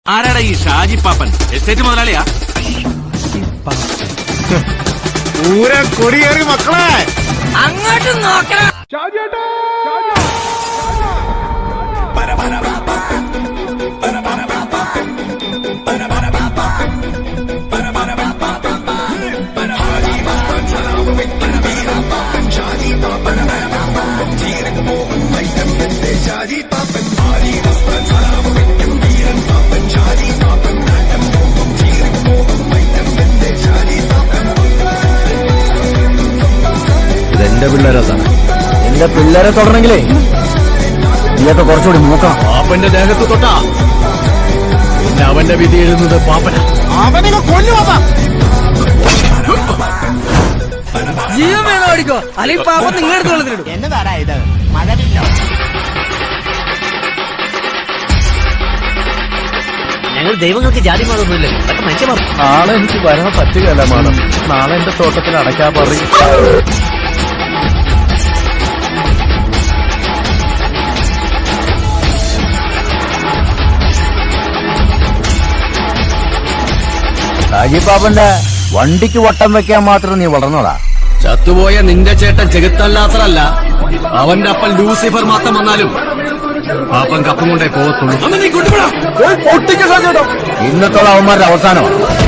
ആരാടാ ഈ ഷാജി പാപ്പൻ എസ്റ്റേറ്റ് മുതലാളിയാ പൂര കൊടിയേറി മക്കളെ അങ്ങോട്ട് നോക്കണം ഇതെന്റെ പിള്ളേരെ സാറേ എന്റെ പിള്ളേരെ തൊടണമെങ്കിലേ നീയൊക്കെ കുറച്ചുകൂടി നോക്കണം പാപ്പന്റെ ദേഹത്ത് തൊട്ടാ പിന്നെ അവന്റെ വിധി എഴുതുന്നത് പാപ്പന അവനെ കൊല്ലുവാ ജീവൻ വേണം ഓടിക്കോ അല്ലെങ്കിൽ പാപ്പ നിങ്ങളുടെ വെള്ളത്തിലിടും എന്നതാടാ ഇത് മഴവില്ലോ ഞങ്ങൾ ദൈവങ്ങൾക്ക് ജാതി മതമൊന്നുമില്ല മനുഷ്യമാർ നാളെ എനിക്ക് വരാൻ പറ്റുകയല്ല മാഡം നാളെ എന്റെ തോട്ടത്തിൽ അടയ്ക്കാൻ പറയും ഷാജിപ്പാപ്പന്റെ വണ്ടിക്ക് വട്ടം വെക്കാൻ മാത്രം നീ വളർന്നോടാ ചത്തുപോയ നിന്റെ ചേട്ടൻ ചെകുത്തല്ലാത്തറല്ല അവന്റെ അപ്പൻ ലൂസിഫർ മാത്രം വന്നാലും പാപ്പൻ കപ്പം കൊണ്ടേ പോകത്തുള്ളൂ അന്ന് നീ കൊണ്ടുപോടാ ഇന്നത്തോളം അവന്മാരുടെ അവസാനമാണ്